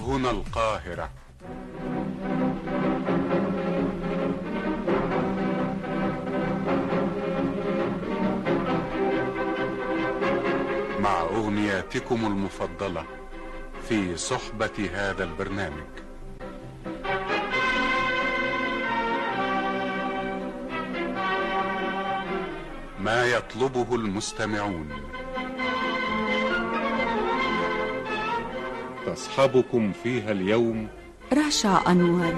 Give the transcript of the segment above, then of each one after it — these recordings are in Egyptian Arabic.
هنا القاهرة مع أغنياتكم المفضلة في صحبة هذا البرنامج ما يطلبه المستمعون تصحبكم فيها اليوم رشا أنور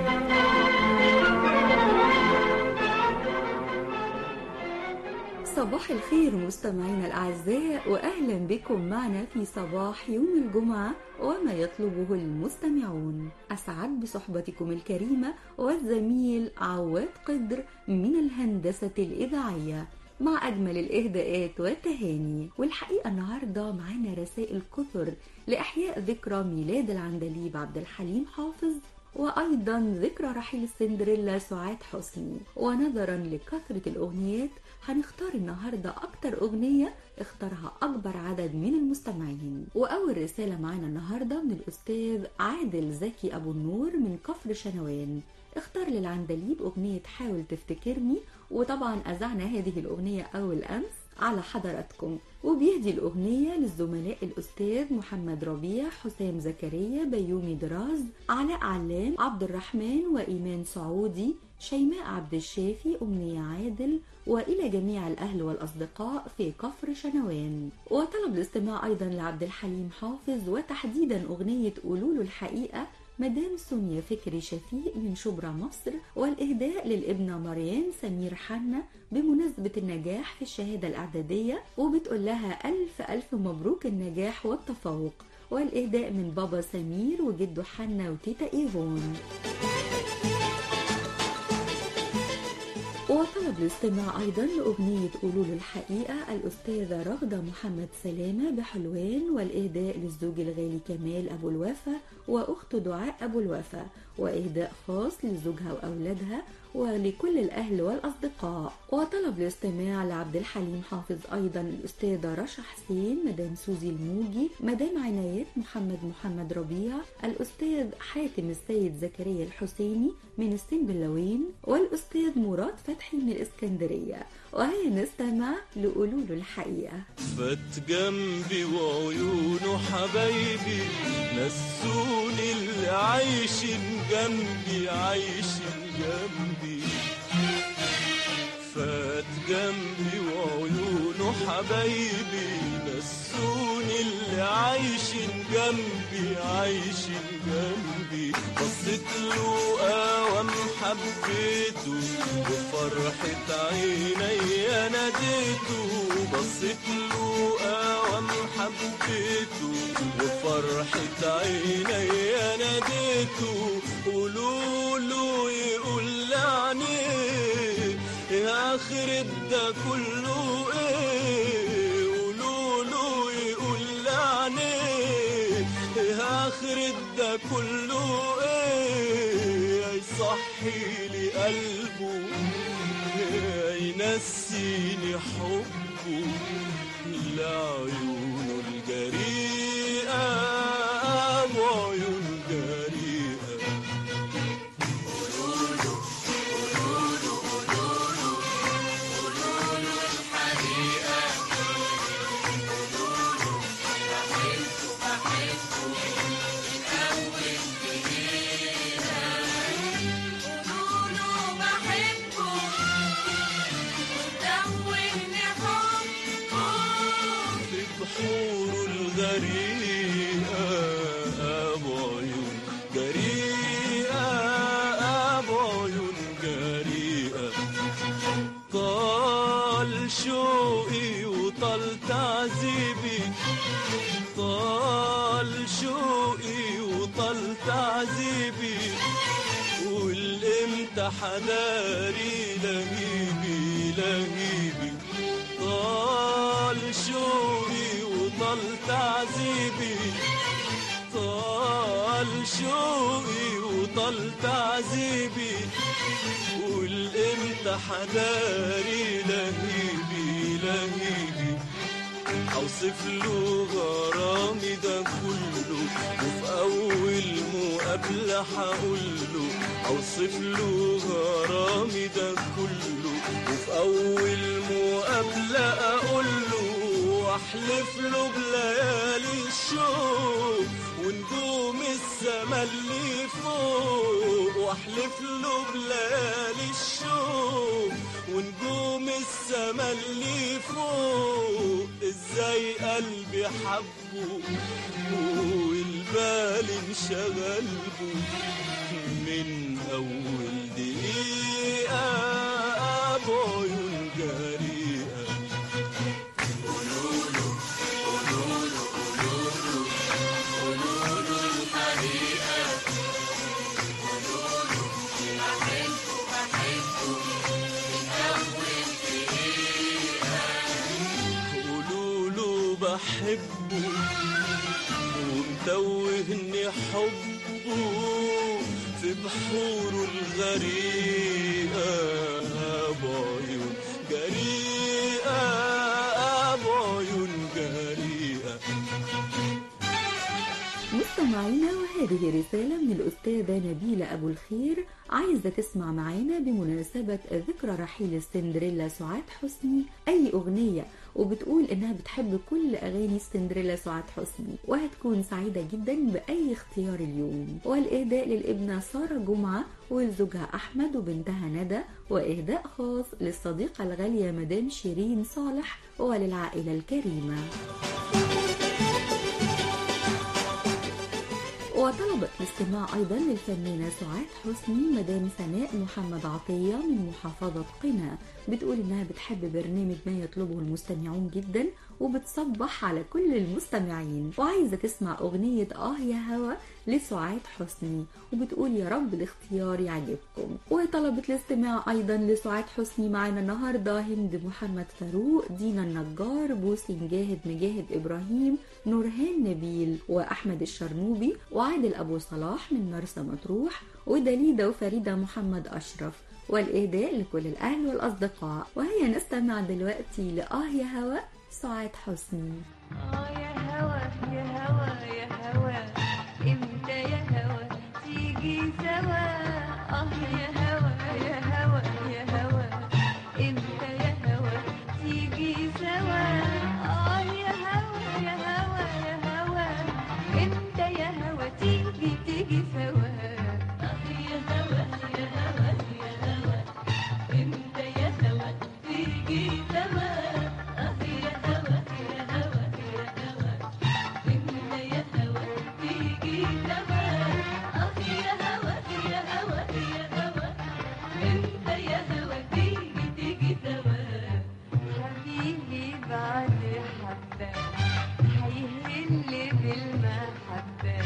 صباح الخير مستمعينا الأعزاء وأهلا بكم معنا في صباح يوم الجمعة وما يطلبه المستمعون أسعد بصحبتكم الكريمة والزميل عواد قدر من الهندسة الإذاعية مع أجمل الإهداءات والتهاني والحقيقة النهاردة معانا رسائل كثر لإحياء ذكرى ميلاد العندليب عبد الحليم حافظ وأيضا ذكرى رحيل السندريلا سعاد حسني ونظرا لكثرة الأغنيات هنختار النهاردة أكتر أغنية اختارها أكبر عدد من المستمعين وأول رسالة معانا النهاردة من الأستاذ عادل زكي أبو النور من كفر شنوان اختار للعندليب أغنية حاول تفتكرني وطبعا أذعنا هذه الأغنية أول أمس على حضراتكم وبيهدي الأغنية للزملاء الأستاذ محمد ربيع حسام زكريا بيومي دراز علاء علام عبد الرحمن وإيمان سعودي شيماء عبد الشافي أمنية عادل وإلى جميع الأهل والأصدقاء في كفر شنوان وطلب الاستماع أيضا لعبد الحليم حافظ وتحديدا أغنية قولوا الحقيقة مدام سونيا فكري شفيق من شبرا مصر والإهداء للابنة مريان سمير حنا بمناسبة النجاح في الشهادة الإعدادية وبتقول لها ألف ألف مبروك النجاح والتفوق والإهداء من بابا سمير وجده حنا وتيتا إيفون وطلب الاستماع أيضا لأغنية قولوا له الحقيقة الأستاذة رغدة محمد سلامة بحلوان والإهداء للزوج الغالي كمال أبو الوفا وأخته دعاء أبو الوفا وإهداء خاص لزوجها وأولادها ولكل الأهل والأصدقاء وطلب الاستماع لعبد الحليم حافظ أيضا الأستاذة رشا حسين مدام سوزي الموجي مدام عنايات محمد محمد ربيع الأستاذ حاتم السيد زكريا الحسيني من السنبلاوين والأستاذ مراد فتحي من الإسكندرية وهيا نستمع لقولوا له الحقيقة فات جنبي وعيونه حبايبي نسوني اللي عايشين جنبي عايشين جنبي فات جنبي وعيونه حبايبي نسوني اللي عايشين جنبي عايشين جنبي بصيت له قوام حبيته وفرحة عيني ناديته بصيت له قوام حبيته وفرحة عيني ناديته قولوا له يقول لعنيه يا آخر ده كله ايه قولوا له يقول لعنيه يا آخر ده كله ايه يصحي لي قلبه ينسيني حبه لعيونه الجريئة وعيون جريئة قولوا بحبه ودوني حبه في بحور الغريقة أبو عيون جريئة أبو عيون جريئة طال شوقي وطال تعذيبي طال شوقي وطال تعذيبي والامتى حداري لهيبي لهيبي طال شوقي وطال تعذيبي طال شوقي وطال تعذيبي والامتى حداري لهيبي لهيبي اوصف له غرامي ده كله وفي اول كده هقوله اوصف له غرامي ده كله وفي اول مقابله اقول له واحلف له بليالي الشوق ونجوم السما اللي فوق واحلف له بليالي الشوق ونجوم السما اللي فوق ازاي قلبي حبه والبال انشغل به من اول دقيقه بعيون جريئه قولوا له بحبه ومتوهني حبه في بحوره الغريقة بعيون جريئة بعيون جريئة مستمعينا وهذه رسالة من الأستاذة نبيلة أبو الخير عايزة تسمع معانا بمناسبة ذكرى رحيل السندريلا سعاد حسني أي أغنية وبتقول إنها بتحب كل أغاني السندريلا سعاد حسني وهتكون سعيدة جدا بأي اختيار اليوم والإهداء للابنة سارة جمعة ولزوجها أحمد وبنتها ندى وإهداء خاص للصديقة الغالية مدام شيرين صالح وللعائلة الكريمة وطلبت الاستماع أيضا للفنانة سعاد حسني مدام سناء محمد عطية من محافظة قنا بتقول إنها بتحب برنامج ما يطلبه المستمعون جدا وبتصبح على كل المستمعين وعايزة تسمع أغنية آه يا هوا لسعاد حسني وبتقول يا رب الاختيار يعجبكم وطلبت الاستماع أيضا لسعاد حسني معنا النهاردة هند محمد فاروق دينا النجار بوسي مجاهد مجاهد إبراهيم نورهان نبيل وأحمد الشرنوبي وعادل أبو صلاح من مرسى مطروح ودليدة وفريدة محمد أشرف والإهداء لكل الأهل والأصدقاء وهيا نستمع دلوقتي لآه يا هوا سعاد حسني آه يا هوا يا هوا يا هوا امتى يا هوا تيجي سوا اه يا هوا يا هوا يا هوا امتى يا هوا تيجي سوا اه يا هوا يا هوا يا هوا امتى يا هوا تيجي تيجي سوا اه يا هوا يا هوا يا هوا امتى يا هوا تيجي سوا اه يا هوا يا هوا يا هوا امتى يا هوا تيجي سوا اه يا هوا يا هوا يا هوا امتى يا هوا تيجي تيجي سوا حبيبي بعد حبة هيهل بالمحبة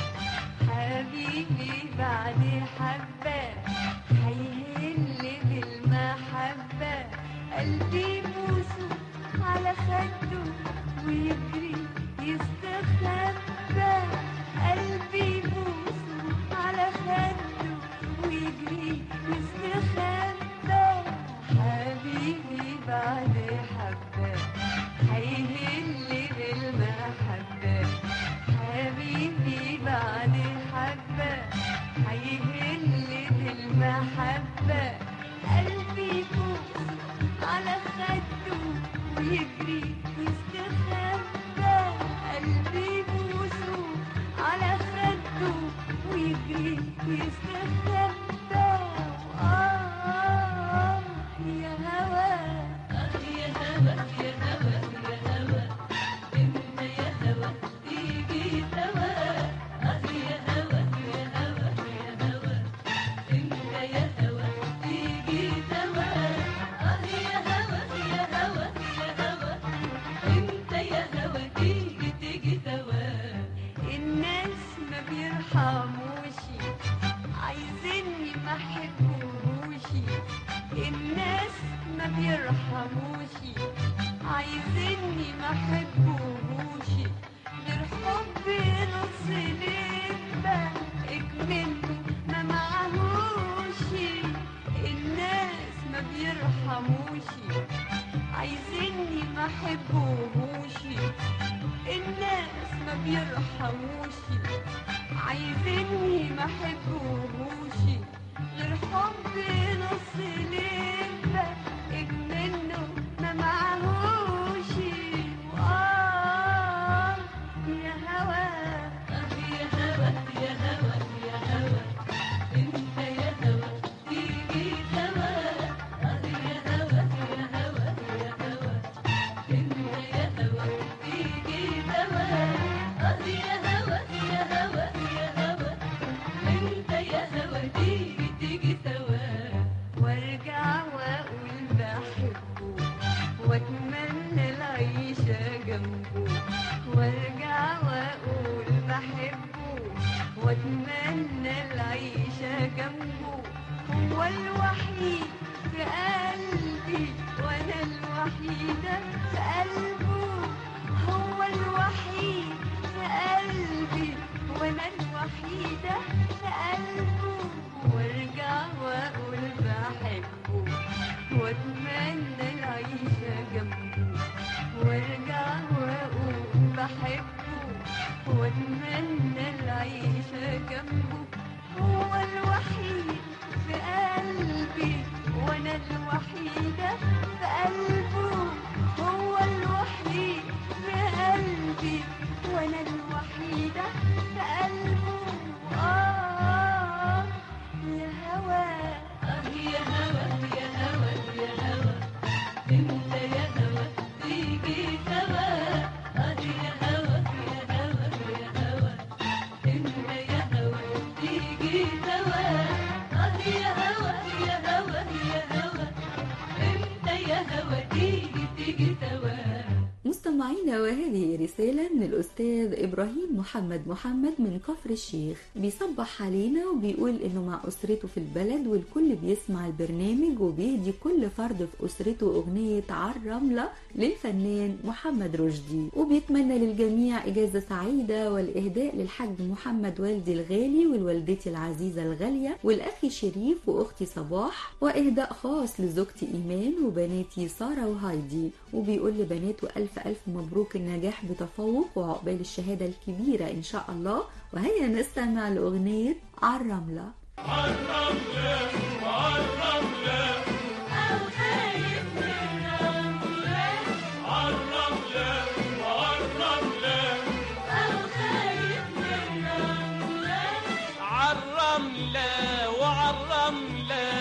حبيبي بعد حبة هيهل بالمحبة قلبي بوسه على خده ويجري يستخبى قلبي بوسه على خده ويجري يستخبى حبيبي بعد حبة هيهل بالمحبة حبيبي بعد حبة هيهل بالمحبة قلبي بوسه على خده ويجري يستخبى قلبي بوسه على خده ويجري يستخبى آه آه يا هوا آه يا هوا يا هوا يا هوا امتى يا هوا تيجي سوا آه يا هوا يا هوا يا هوا امتى يا هوا تيجي سوا آه يا هوا يا هوا يا هوا امتى يا هوا تيجي تيجي سوا الناس ما بيرحموش عايزيني ما احبوش الناس ما بيرحموش عايزيني ما احبوش غير حبي نص لبة اكمله ما معهوش الناس ما بيرحموش عايزيني ما احبوش الناس ما بيرحموش عايزيني ما حبوهوش غير حب نص لبة منه ما معهوش وآه يا هوا يا هوا يا هوا يا هوا انت يا هوا تيجي سوا يا هوا يا هوا يا هوا انت يا هوا تيجي سوا يا هوا يا هوا يا هوا انت يا هوا تيجي تيجي سوا وارجع واقول بحبه واتمنى العيشة جنبه وارجع واقول بحبه واتمنى العيشة جنبه هو الوحيد في قلبي وانا الوحيدة في قلبه هو الوحيد في قلبي وانا الوحيدة في قلبه وارجع واقول بحبه واتمنى العيشة جنبه وارجع واقول بحبه واتمنى العيشة جنبه هو الوحيد في قلبي وانا الوحيدة في قلبه هو الوحيد في قلبي وانا الوحيدة في قلبه آه يا هوا آه يا هوا يا هوا يا هوا انت يا هوا تيجي سوا آه يا هوا يا هوا يا هوا انت يا هوا تيجي سوا آه يا هوا يا هوا يا هوا انت يا هوا تيجي تيجي سوا مستمعينا وهذه رسالة من الأستاذ إبراهيم محمد محمد من كفر الشيخ بيصبح علينا وبيقول إنه مع أسرته في البلد والكل بيسمع البرنامج وبيهدي كل فرد في أسرته أغنية عالرملة للفنان محمد رشدي وبيتمنى للجميع إجازة سعيدة والإهداء للحاج محمد والدي الغالي والوالدتي العزيزة الغالية والأخي شريف وأختي صباح وإهداء خاص لزوجتي إيمان وبناتي سارة وهايدي وبيقول لبناته ألف ألف مبروك النجاح بتفوق وعقبال الشهادة الكبيرة إن شاء الله وهيا نستمع لأغنية عالرملة عالرملة وعالرملة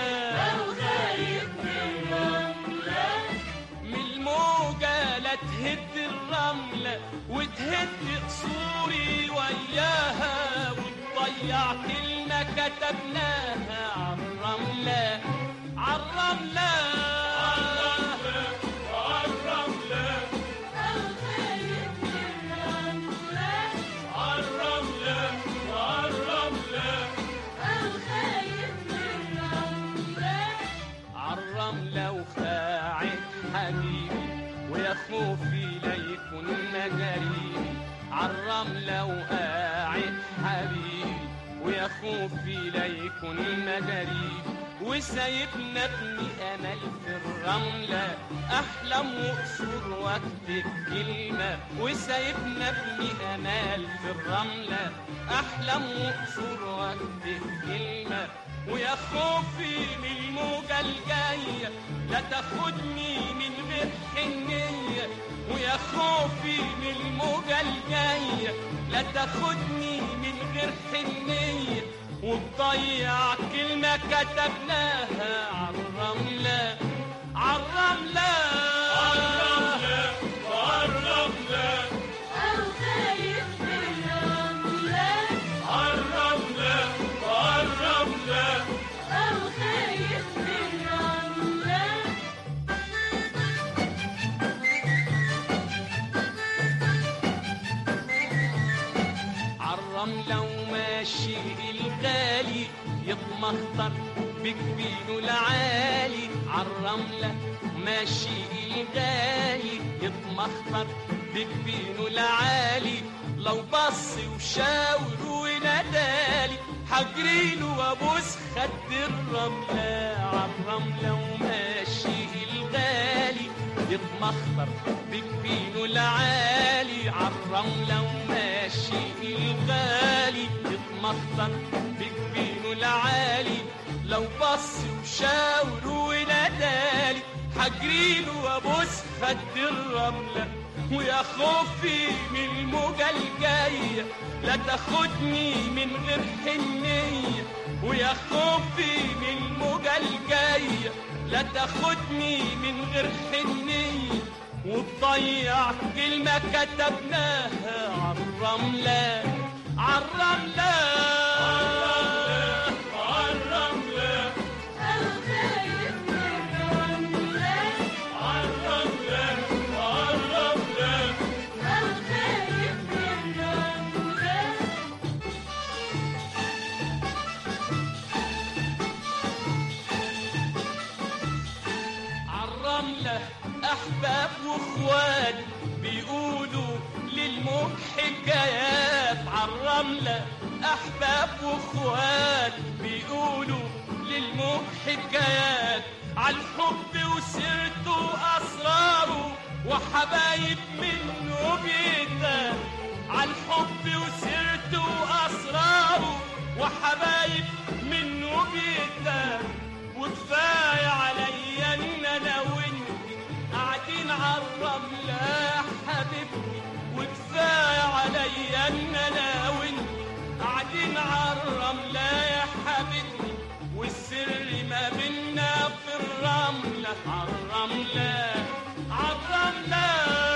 من الموجة لا تهد الرملة وتهد قصوري وياها وتضيع كلمة كتبناها عالرملة عالرملة عالرملة عالرملة وعالرملة عالرملة وخاعد حبيبي ويا خوفي لا يكون مجاريبي عالرملة وقاعد حبيبي ويا خوفي لا يكون مجاريبي وسايبنا ابني امل في الرملة احلم واقصر واكتب كلمة وسايبنا ابني امل في الرملة احلم واقصر واكتب كلمة ويا خوفي من الموجة الجاية لا تاخدني من غير حنية ويا خوفي من الموجة الجاية لا تاخدني من غير حنية وتضيع كلمة كتبناها عالرملة عالرملة عالرملة وعالرملة عالرملة وعالرملة عالرملة وماشي الغالي يتمخطر بجبينه العالي عالرملة ماشي الغالي يتمخطر بجبينه العالي لو بص وشاور ونادالي حجريله وابوس خد الرملة عالرملة وماشي الغالي يتمخطر بجبينه العالي عالرملة وماشي الغالي يتمخطر بجبينه العالي لو بص وشاور ونادالي حجريله وابوس خد الرملة ويا خوفي من الموجة الجاية لا تاخدني من غير حنية ويا خوفي من الموجة الجاية لا تاخدني من غير حنية وتضيع كلمة كتبناها عالرملة عالرملة عالرملة الخايف من رملة عالرملة عالرملة الخايف من رملة عالرملة أحباب وإخوان بيقولوا للموج حكايات عالرملة أحباب وإخوان بيقولوا للموج حكايات عالحب وسيرته وأسراره وحبايب منه بيتان عالحب وسيرته وأسراره وحبايب منه بيتان وكفاية عليا ان انا وانت قاعدين على الرملة يا حبيبتي وكفاية عليا ان انا وانت قاعدين على الرملة يا حبيبتي والسر ما بينا في الرملة على الرملة على الرملة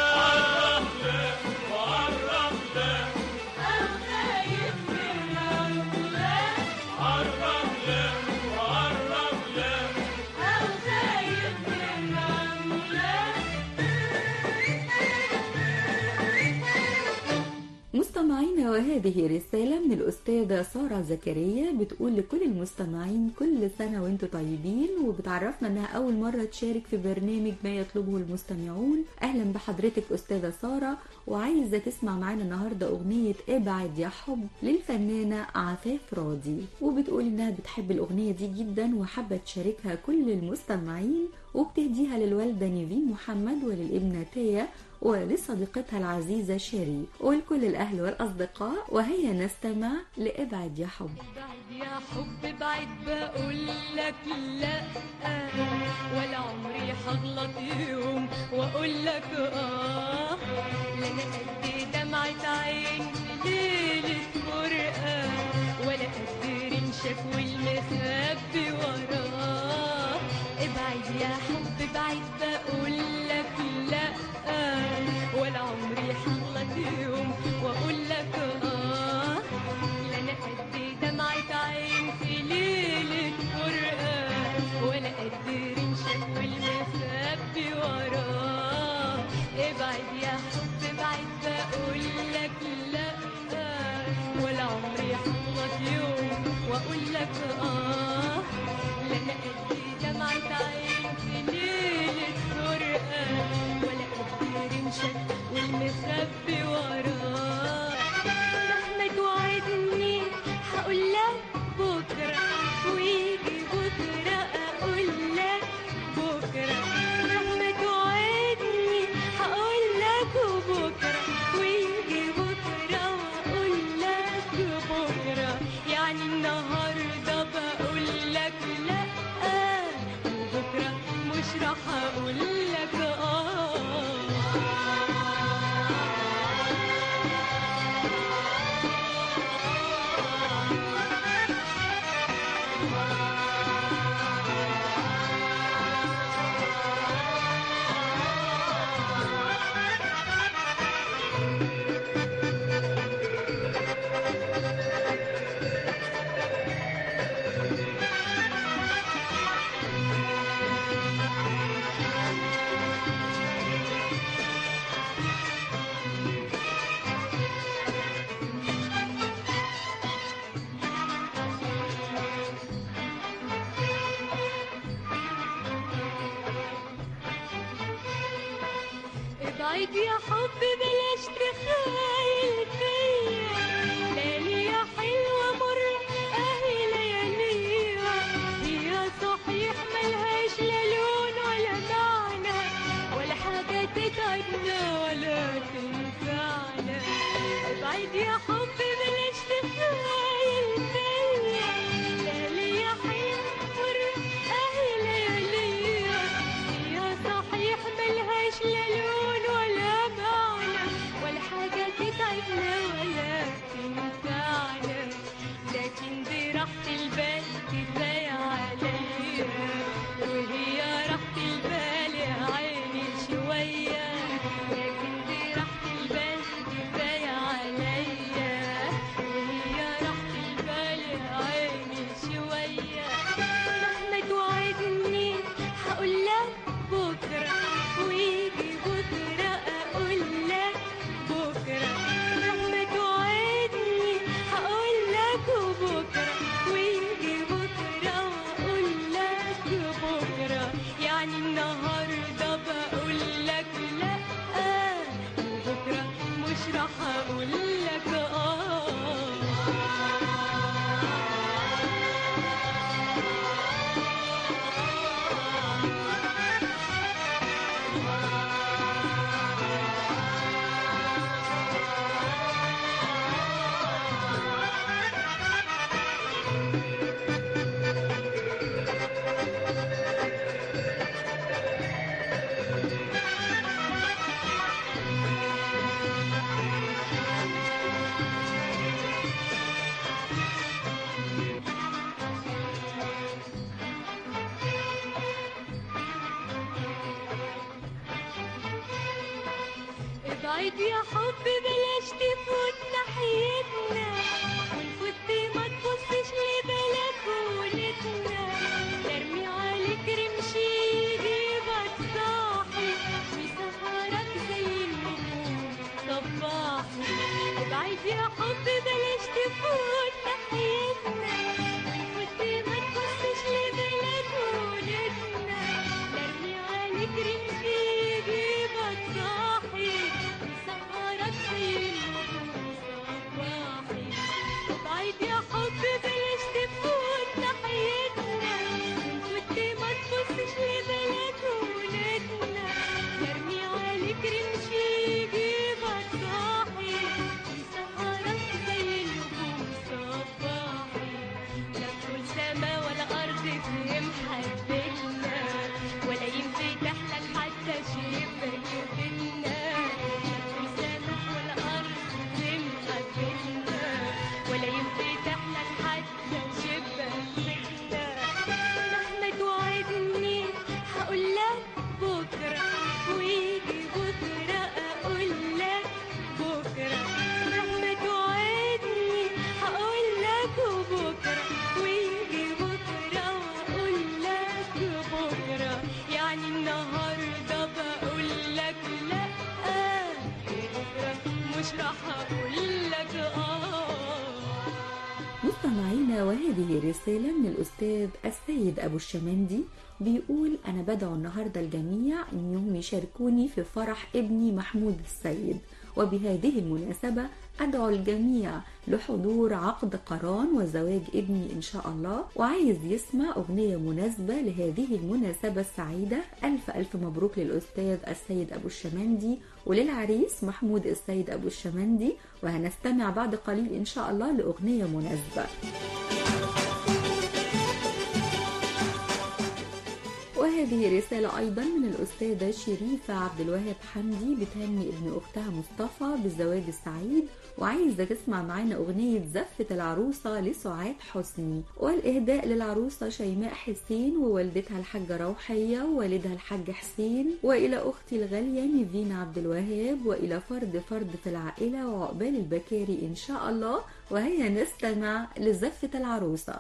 على الرملة الخايف من رملة على الرملة على الرملة الخايف من رملة مستمعينا وهذه رسالة من الأستاذة سارة زكريا بتقول لكل المستمعين كل سنة وانتم طيبين وبتعرفنا انها أول مرة تشارك في برنامج ما يطلبه المستمعون أهلا بحضرتك أستاذة سارة وعايزة تسمع معانا النهاردة أغنية ابعد يا حب للفنانة عفاف راضي وبتقول انها بتحب الأغنية دي جدا وحابة تشاركها كل المستمعين وبتهديها للوالدة نيفين محمد وللابنة تايا ولصديقتها العزيزة شيري ولكل الأهل والأصدقاء وهيا نستمع لابعد يا حب بعد يا حب بعد بقول لك لا ولا عمري هغلط يوم واقول لك اه لا انا قد دمعة عين في ليلة فرقة ولا قد رمشك والمخبي وراه ابعد يا حب بعد بقول لك لا ولا عمري هغلط يوم واقول لك اه لا انا قد دمعة عين في ليلة فرقة ولا قد رمشك والمخبي وراه ابعد يا حب بعد بقول لك لا ولا عمري هغلط يوم واقول لك اه لا انا قد دمعة عين في ليلة فرقة ولا قد رمشك والمخبي وراه مهما توعدني هقول لك بكرة ويجي بكرة أقول لك بكرة مهما توعدني هقول لك بكرة ويجي بكرة وأقول لك بكرة يعني النهاردة بقول لك لأ وبكرة مش راح أقول لك آه ابعد يا حب بلاش تخايل فيا ليالي يا حلوة مر اهي لياليها هي صحيح ملهاش لا لون ولا معنى ولا راحة البال كفاية عليا وهي راحة البال يا عيني شوية لكن دي راحة البال كفاية عليا وهي راحة البال يا عيني شوية مهما توعدني هقول لك بكرة ويجي بكرة أقول لك بكرة مهما توعدني هقول لك بكرة ويجي بكرة وأقول لك بكرة يعني النهاردة بقول لك لأ وبكرة مش راح أقول لك آه ابعد يا حب بلاش تفوت ناحيتنا ونفوت ما تبصش لبلكونتنا ترمي عليك رمشي يجيبك صاحي ويسهرك زي النجوم صباحي ابعد يا حب بلاش تفوت ناحيتنا ونفوت ما تبصش لبلكونتنا ترمي عليك رمشي يجيبك صاحي ويسهرك زي النجوم صباحي ابعد يا حب بلاش تفوت ناحيتنا ونفوت ما تبصش لبلكونتنا ترمي عليك رمشي يجيبك صاحي ويسهرك زي النجوم صباحي لا تقول سما ولا أرض فهم حبتنا ولا ينفتح لك حتى شباك بيتنا لا تقول سما ولا أرض فهم حبتنا ولا ينفتح لك حتى شباك بيتنا مهما توعدني هقول لك بكرة ويجي بكرة أقول لك بكرة مهما توعدني هقول لك بكرة ويجي بكرة وأقول لك بكرة يعني النهاردة بقول لك لأ بكرة مش راح أقول لك آه مستمعينا وهذه رسالة من الأستاذ السيد أبو الشمندي بيقول أنا بدعو النهاردة الجميع أنهم يشاركوني في فرح ابني محمود السيد وبهذه المناسبة أدعو الجميع لحضور عقد قران وزواج ابني إن شاء الله وعايز يسمع أغنية مناسبة لهذه المناسبة السعيدة ألف ألف مبروك للأستاذ السيد أبو الشمندي وللعريس محمود السيد أبو الشمندي وهنستمع بعد قليل إن شاء الله لأغنية مناسبة وهذه رسالة أيضا من الأستاذة شريفة عبد الوهاب حمدي بتهني ابن أختها مصطفى بالزواج السعيد وعايزة تسمع معانا أغنية زفة العروسة لسعاد حسني والإهداء للعروسة شيماء حسين ووالدتها الحاجة روحية ووالدها الحاج حسين وإلى أختي الغالية نيفين عبد الوهاب وإلى فرد فرد في العائلة وعقبال البكاري إن شاء الله وهيا نستمع لزفة العروسة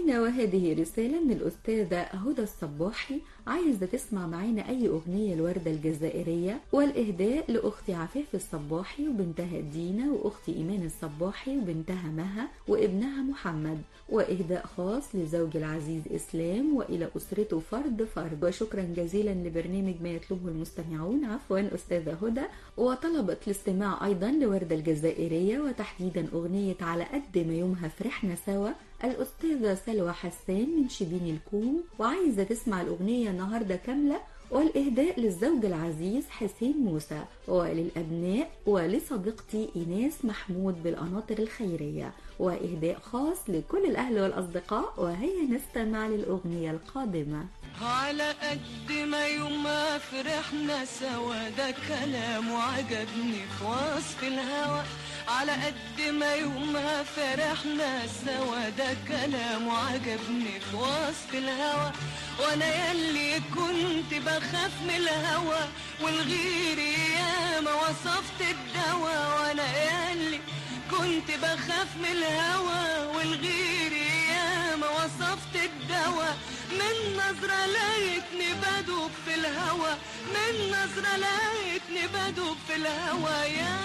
مستمعينا وهذه رسالة من الأستاذة هدى الصباحي عايزة تسمع معانا أي أغنية الوردة الجزائرية والإهداء لأختي عفاف الصباحي وبنتها دينا وأختي إيمان الصباحي وبنتها مها وابنها محمد وإهداء خاص لزوجي العزيز إسلام وإلى أسرته فرد فرد وشكرا جزيلا لبرنامج ما يطلبه المستمعون عفوا أستاذة هدى وطلبت الاستماع أيضا لوردة الجزائرية وتحديدا أغنية على قد ما يومها فرحنا سوا الأستاذة سلوى حسان من شبين الكوم وعايزة تسمع الأغنية النهاردة كاملة والإهداء للزوج العزيز حسين موسى وللأبناء ولصديقتي إيناس محمود بالقناطر الخيرية وإهداء خاص لكل الأهل والأصدقاء وهيا نستمع للأغنية القادمة على قد ما يوم ما فرحنا سوا ده كلام وعجبني في وصف الهوى على قد ما يوم ما فرحنا سوا ده كلام وعجبني في وصف الهوى وانا يلي كنت بخاف من الهوى والغير ياما وصفت الدواء وانا يلي كنت بخاف من الهوى والغير ياما وصفت الدواء من نظرة لقيتني بدوب في الهوى من نظرة لقيتني بدوب في الهوى يا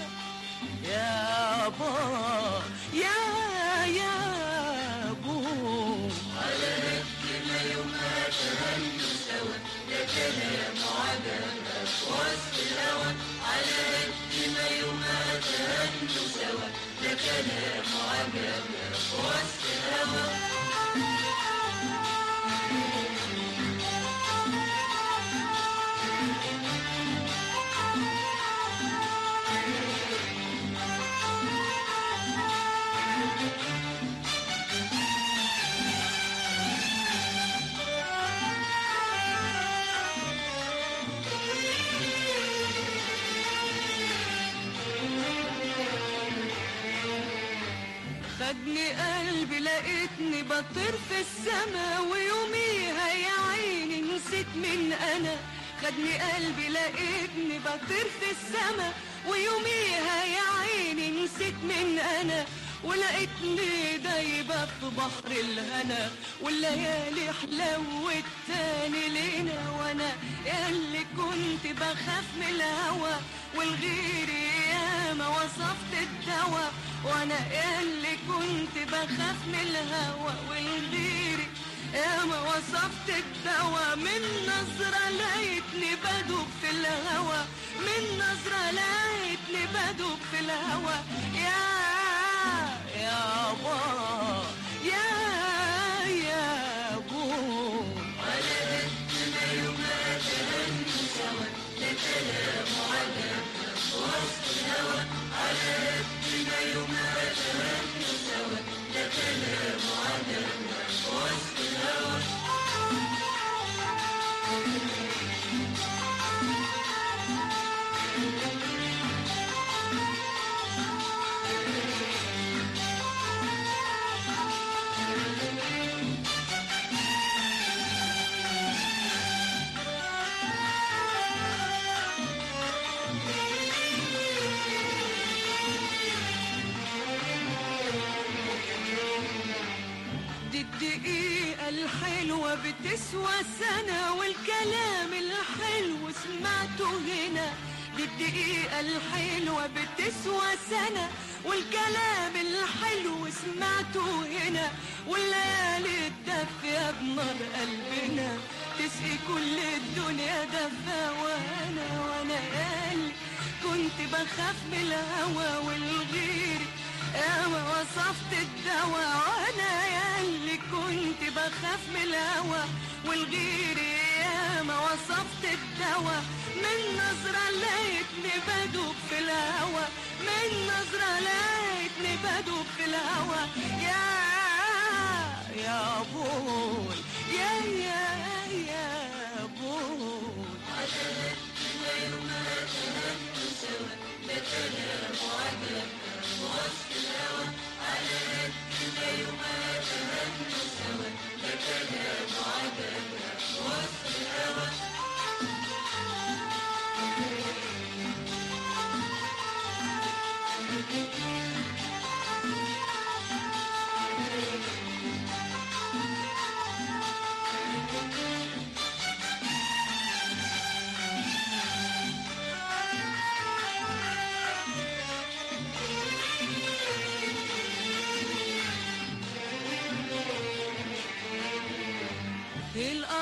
يا با يا يا بو خدني قلبي لقيتني بطير في السما ويوميها يا عيني نسيت من انا خدني قلبي لقيتني بطير في السما ويوميها يا عيني نسيت من انا ولقيتني دايبة في بحر الهنا والليالي حلوت تاني لينا وانا اللي كنت بخاف من الهوى والغير ياما وصفت الدواء وانا اللي كنت بخاف من الهوى والغير ياما وصفت الدواء من نظرة لقيتني بدوب في الهوى من نظرة لقيتني بدوب في الهوى يا يا با يا يا بو دي الدقيقة الحلوة بتسوى سنة والكلام الحلو سمعته هنا دي الدقيقة الحلوة بتسوى سنة والكلام الحلو سمعته هنا والليالي الدافية بنار قلبنا تسقي كل الدنيا دفا وانا وانا قلبي كنت بخاف من الهوى والغير ياما وصفت الدواء وانا ياللي كنت بخاف من الهوى والغير ياما وصفت الدواء من نظرة لقيتني بدوب في الهوى من نظرة لقيتني بدوب في الهوى يا يا بوي يا يا يا بوي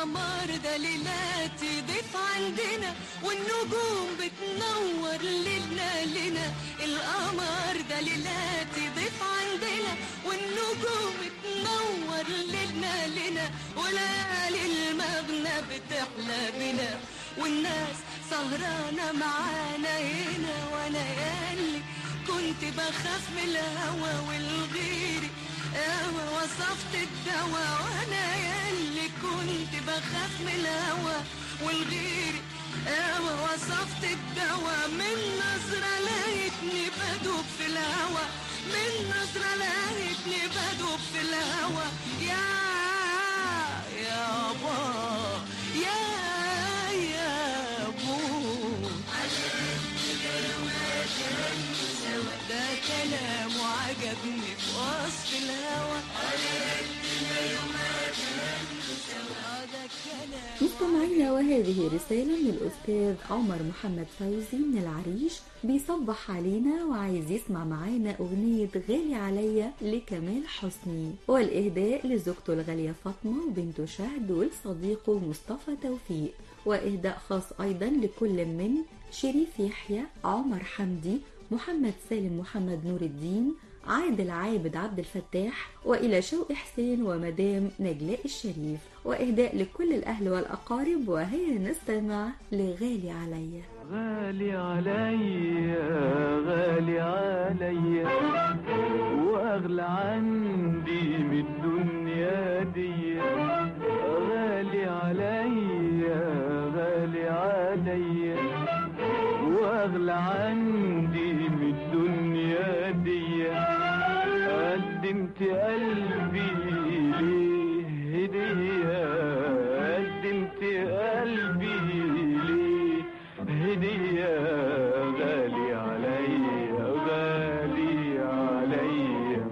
القمر ده ليلاتي ضيف عندنا والنجوم بتنور ليلنا لنا القمر ده ليلاتي ضيف عندنا والنجوم بتنور ليلنا لنا وليالي المبنى بتحلى بنا والناس سهرانة معانا هنا وانا يالي كنت بخاف من الهوى والغيري اما وصفت الدواء وانا ياللي كنت بخاف من الهوى والغيري اما وصفت الدواء من نظرة لقيتني بدوب في الهوى من نظرة لقيتني بدوب في الهوى يا يا با يا يا بو ده كلام وعجبني في وصف الهوى آه ده كلام مستمعينا وهذه رسالة من الأستاذ عمر محمد فوزي من العريش بيصبح علينا وعايز يسمع معانا أغنية غالي عليا لكمال حسني والإهداء لزوجته الغالية فاطمة وبنته شهد ولصديقه مصطفى توفيق وإهداء خاص أيضا لكل من شريف يحيى عمر حمدي محمد سالم محمد نور الدين عادل عابد عبد الفتاح وإلى شوق حسين ومدام نجلاء الشريف وإهداء لكل الأهل والأقارب وهيا نستمع لغالي عليا غالي عليا غالي عليا واغلى عندي من الدنيا دي غالي عليا غالي عليا واغلى عندي من الدنيا دي قدمت قلبي ليه هدية قدمت قلبي ليه هدية غالي عليا غالي عليا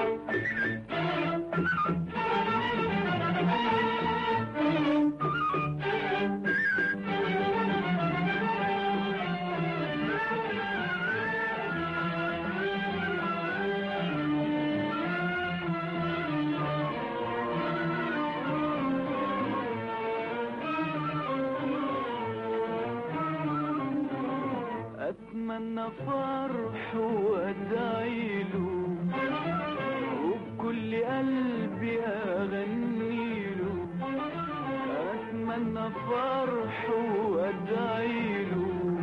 اتمنى فرح وادعي له وبكل قلبي اغني له اتمنى فرح وادعي له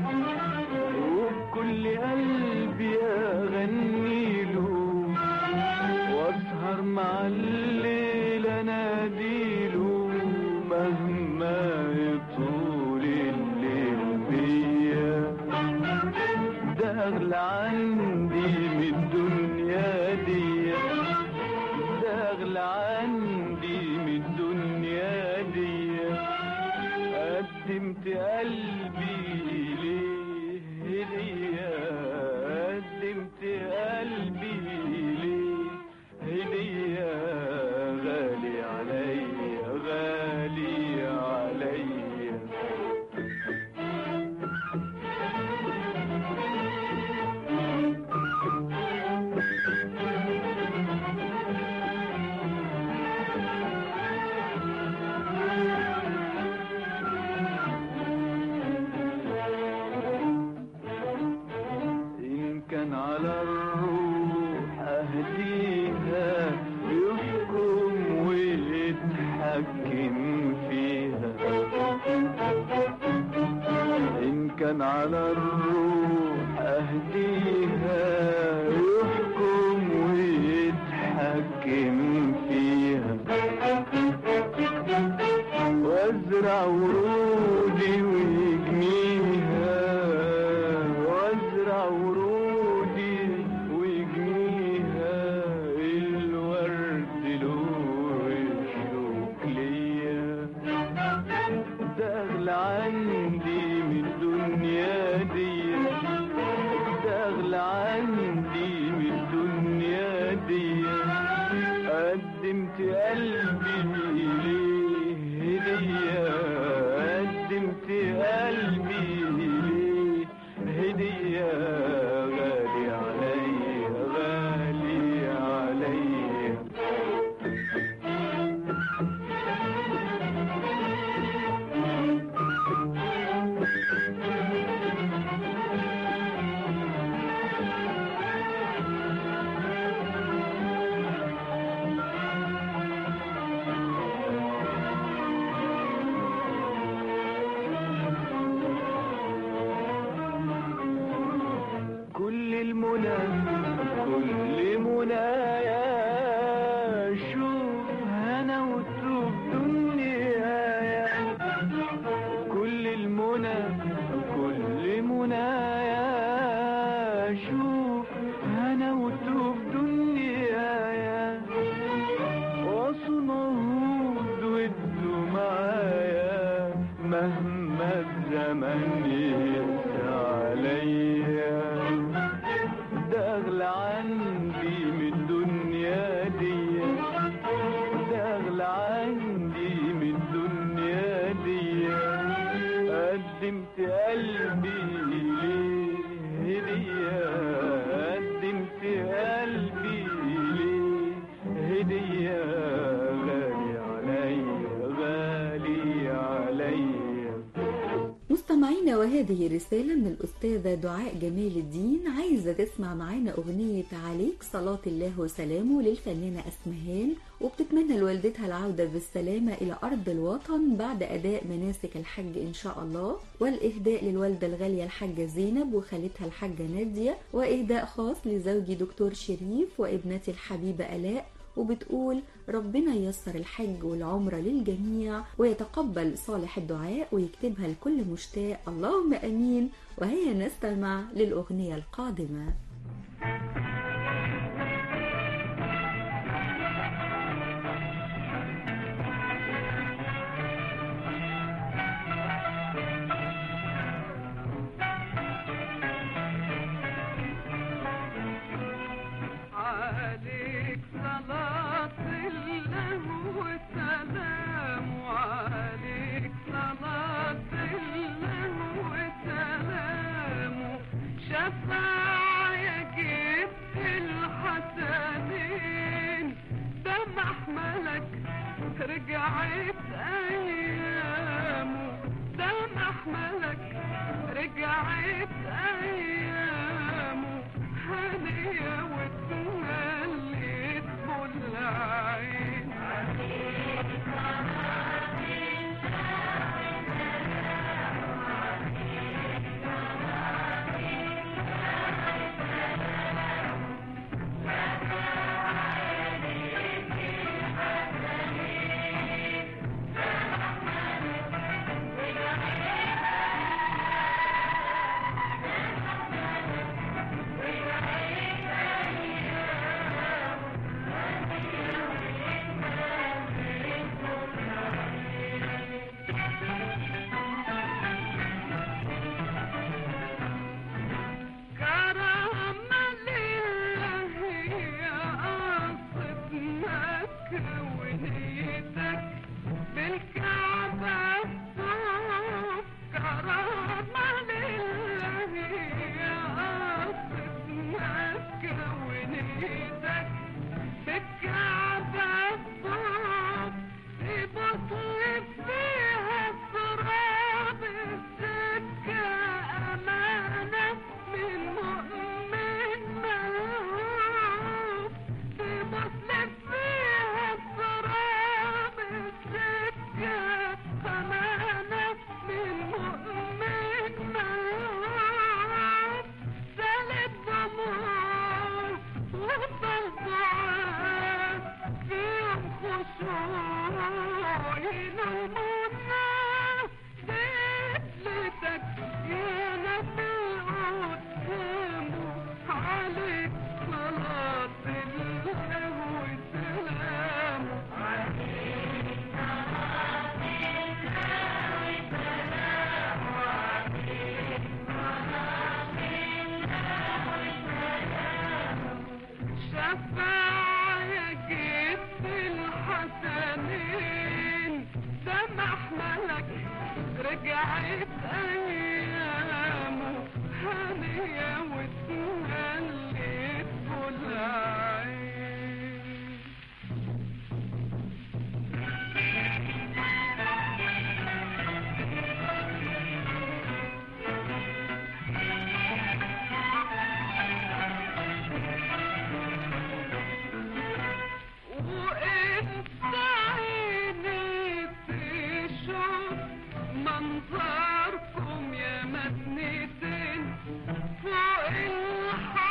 وبكل قلبي اغني له واسهر مع الليل اناديله مهما يطول الليل بيا ده اغلى عندي من الدنيا دي ده اغلى عندي من الدنيا دي قدمت قلبي ليه هدية قدمت قلبي ليه هدية غالي عليا غالي عليا إن كان على الروح أهديها يحكم ويتحكم فيها إن كان على الروح أهديها يحكم ويتحكم فيها وازرع ورودي ويجنيها وازرع ورودي ويجنيها الورد له يشوك ليا ده اغلى عندي من الدنيا دي ده اغلى عندي من الدنيا دي قدمت قلبي ليه هدية قدمت قلبي ليه هدية غالي عليا غالي عليا مهما الزمن يقسى عليا ده اغلى عندي من الدنيا دي ده اغلى عندي من الدنيا دي قدمت قلبي ليه هدية قدمت قلبي ليه هدية غالي عليا غالي عليا مستمعينا وهذه رسالة من الأستاذة دعاء جمال الدين عايزة تسمع معانا أغنية عليك صلاة الله وسلامه للفنانة أسمهان وبتتمنى لوالدتها العودة بالسلامة إلى أرض الوطن بعد أداء مناسك الحج إن شاء الله والإهداء للوالدة الغالية الحاجة زينب وخالتها الحاجة نادية وإهداء خاص لزوجي دكتور شريف وابنتي الحبيبة آلاء وبتقول ربنا ييسر الحج والعمرة للجميع ويتقبل صالح الدعاء ويكتبها لكل مشتاق اللهم أمين وهيا نستمع للأغنية القادمة عليك صلاة الله وسلام عليك صلاة الله وسلام شفاعة جبت الحسنين ده محملك رجعت أيامه ده محملك رجعت أيامه هنية واتمليت كل عين كرم لله يا قصة مكة ونيتك بالكعبة الصوف كرم لله يا قصة مكة ونيتك بالكعبة الصوف بطلب فيها التراب السكة أمانة من مؤمن ملهوف بطلب فيها التراب السكة أمانة من مؤمن ملهوف سالت ضمور وفضل دعاء فيهم خشوع ينومونا بقبلتك يا نبي قدامه عليك صلاة الله وسلامه شفاعة جبت الحسنين سمح ملك رجعت أيامه هنية واتمليت كل عين وانت عيني تشوف منظركم يا مدنتين فوق الحرم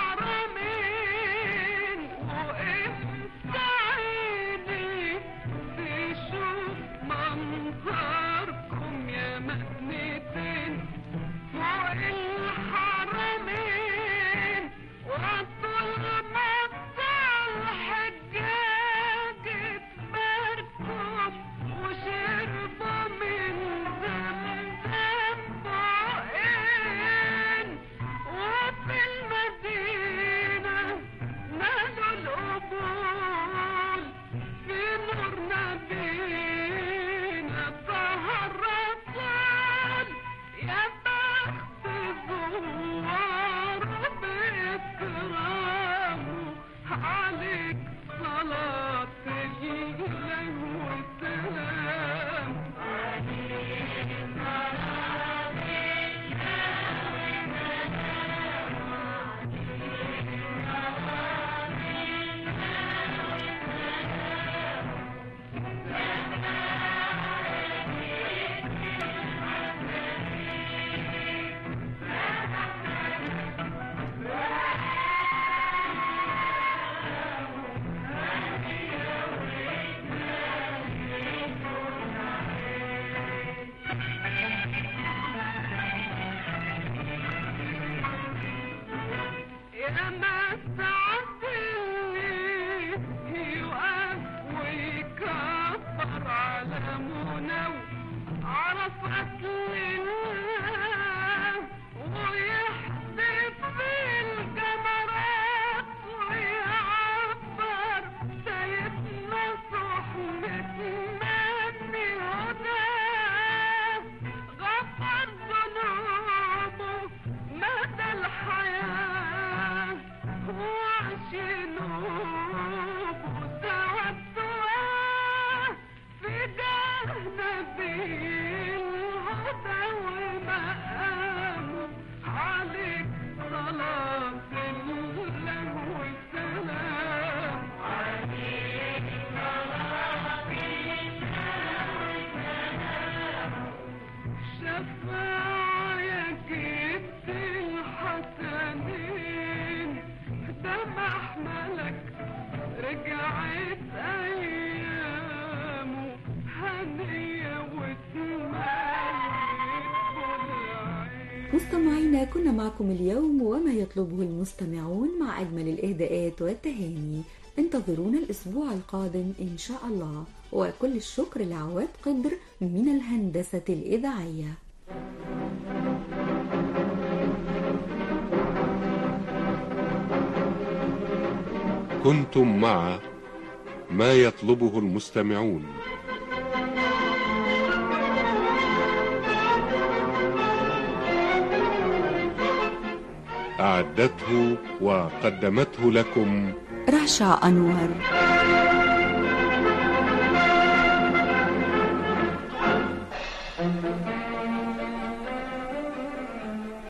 تمتعت اللي يقف ويكبر على منو عرفت لله ويحدف بالجمرات ويعبر سيدنا صحبتنا بهداه غفر ذنوبه مدى الحياة وعش نوبه سوى الدعاء في جاه نبي الهدى ومقامه عليك صلاة الله والسلام شفاعة جبت الحسنين دمع ملك رجعت أيامه هنية واتملت بالعين مستمعينا كنا معكم اليوم وما يطلبه المستمعون مع أجمل الإهداءات والتهاني انتظرونا الأسبوع القادم إن شاء الله وكل الشكر لعواد قدر من الهندسة الإذاعية كنتم مع ما يطلبه المستمعون أعدته وقدمته لكم رشا أنور